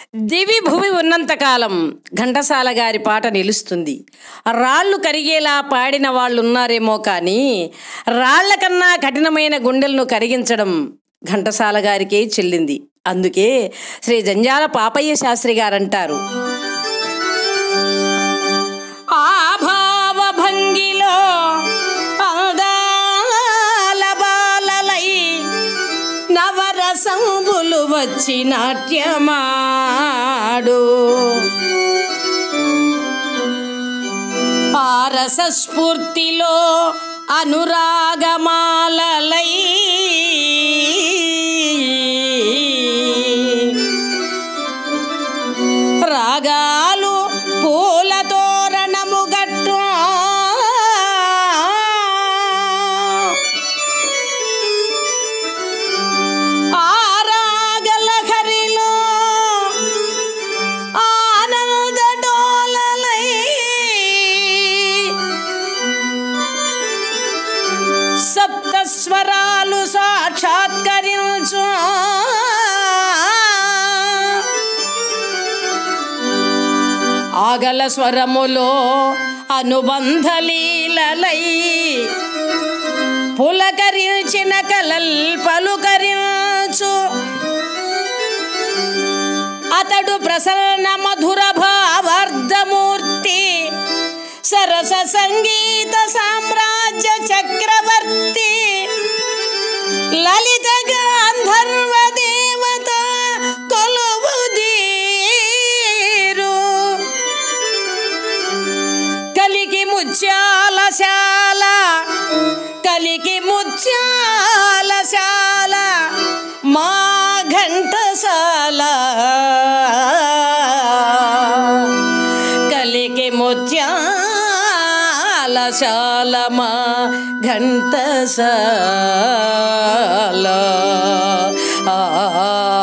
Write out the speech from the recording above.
దివి భూమి ఉన్నంతకాలం ఘంటసాల గారి పాట నిలుస్తుంది రాళ్ళు కరిగేలా పాడిన వాళ్ళు ఉన్నారేమో కానీ రాళ్ల కన్నా కఠినమైన గుండెలను కరిగించడం ఘంటసాల గారికే చెల్లింది అందుకే శ్రీ జంజాల పాపయ్య శాస్త్రి గారంటారు ఆ భావభంగిలో అందాల బాలలై నవరసంబులు వచ్చి నాట్యమాడు ఆ రసస్ఫూర్తిలో అనురాగమాలలై రాగాలు పూల తోరణము గట్టు ఆ రాగల హరిలో ఆనంద డోలలై సప్త స్వరాలు సాక్షాత్కరించు ఆగల స్వరములో అనుబంధ లీలలై పులకరించిన కలల్ పలుకరించు అతడు ప్రసన్న మధుర భావార్ధమూర్తి సరస సంగీత సామ్రాజ్య చక్రవర్తి లలిత గాంధర్వ దేవత కొలువుదీరు కలికి ముత్యాల శాల కలికి ముత్యాల శాల మా ఘంటసాల కలికి ముత్యాల శాల మా ఘంటసాల ఆ